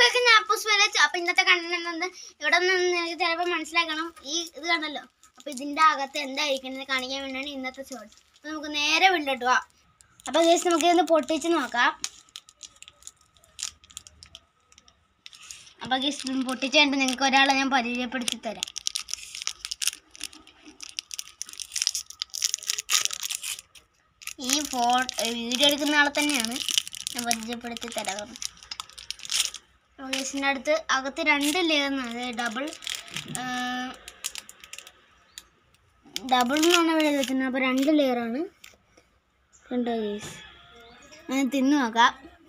welcome ഞാൻ Appus village അപ്പൊ ഇന്നത്തെ കണ്ടന്റ് എന്ത് ഇവിടെ നിന്ന് എനിക്ക് ചിലപ്പോൾ മനസ്സിലാക്കണം ഈ ഇത് കണ്ടല്ലോ അപ്പൊ ഇതിന്റെ അകത്ത് എന്തായിരിക്കുന്നത് കാണിക്കാൻ വേണ്ടിയാണ് ഇന്നത്തെ ഷോട്ട് അപ്പൊ നമുക്ക് നേരെ വീട്ടിലോട്ട് പോവാം അപ്പൊ ഗേസ് നമുക്ക് ഇതൊന്ന് പൊട്ടിച്ച് നോക്കാം അപ്പൊ ഗേസ് പൊട്ടിച്ച് കണ്ട് നിങ്ങൾക്ക് ഒരാളെ ഞാൻ പരിചയപ്പെടുത്തി തരാം ഈ ഫോ വീഡിയോ എടുക്കുന്ന ആളെ തന്നെയാണ് ഞാൻ പരിചയപ്പെടുത്തി തരാം ഗേസിൻ്റെ അടുത്ത് അകത്ത് രണ്ട് ലെയർ ഡബിൾ ഡബിൾ എന്നാണ് ഇവിടെ വെക്കുന്നത് അപ്പോൾ രണ്ട് ലെയറാണ് കണ്ടോ ഗേസ് ഞാൻ തിന്നു നോക്കാം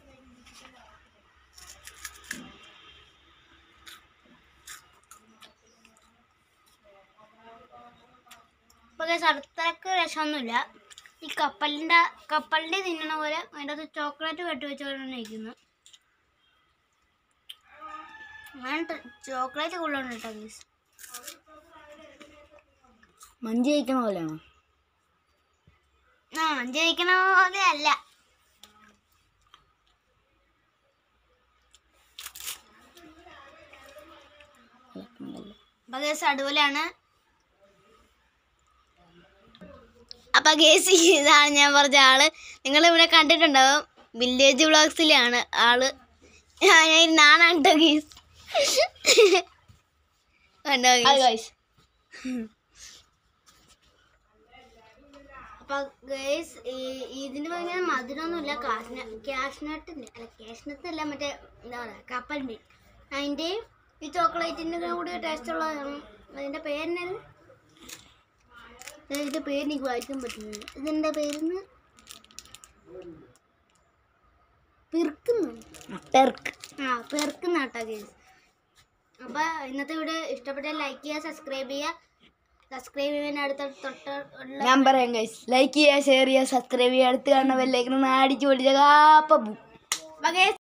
ഇപ്പോൾ ഗേസ് അടുത്തക്ക് രസമൊന്നുമില്ല ഈ കപ്പലിൻ്റെ കപ്പലിൻ്റെ തിന്നണ പോലെ അതിൻ്റെ അകത്ത് ചോക്ലേറ്റ് കെട്ടി വെച്ചോണ്ടാണ് ഇരിക്കുന്നത് ഞാൻ ചോക്ലേറ്റ് കൊള്ളണം കേട്ടോ ഗീസ് മഞ്ചി കഴിക്കണ പോലെയാണോ ആ മഞ്ച് കഴിക്കണ പോലെ അല്ല അപ്പൊ ഗേസ് അടിപൊളിയാണ് അപ്പൊ ഗേസ് ഇതാണ് ഞാൻ പറഞ്ഞ ആള് നിങ്ങൾ ഇവിടെ കണ്ടിട്ടുണ്ടാവും വില്ലേജ് വ്ളോഗ്സിലാണ് ആള് ഞാൻ നാണാണ് കേട്ടോ ഗേസ് കണ്ടോ ഹായ് ഗേസ് ഗൈസ് അപ്പൊ ഗേസ് ഇതിന് ഭയങ്കര മധുരമൊന്നുമില്ല കാഷ്ന ക്യാഷ്നട്ടിൻ്റെ അല്ല ക്യാഷ്നട്ട് അല്ല മറ്റേ എന്താ പറയുക കപ്പലിൻ്റെ അതിൻ്റെയും ഈ ചോക്ലേറ്റിൻ്റെ കൂടി ടേസ്റ്റ് ഉള്ളതാണ് അതിൻ്റെ പേരിനത് ഇതിൻ്റെ പേര് എനിക്ക് വായിക്കാൻ പറ്റുന്നില്ല ഇതിൻ്റെ പേരിന് പിർക്കുന്നു പെർക്ക് ആ പെർക്കുന്ന കേട്ടോ ഗേസ് അപ്പൊ ഇന്നത്തെ വീഡിയോ ഇഷ്ടപ്പെട്ടാൽ ലൈക്ക് ചെയ്യുക സബ്സ്ക്രൈബ് ചെയ്യുക സബ്സ്ക്രൈബ് ചെയ്യാൻ അടുത്ത തൊട്ടുള്ള ഞാൻ പറയാം ഗൈസ് ലൈക്ക് ചെയ്യുക ഷെയർ ചെയ്യുക സബ്സ്ക്രൈബ് ചെയ്യുക അടുത്ത് കാണുന്ന ബെല്ലൈക്കണം അടിച്ചു പൊടിച്ച കാപ്പ അപ്പൊ guys,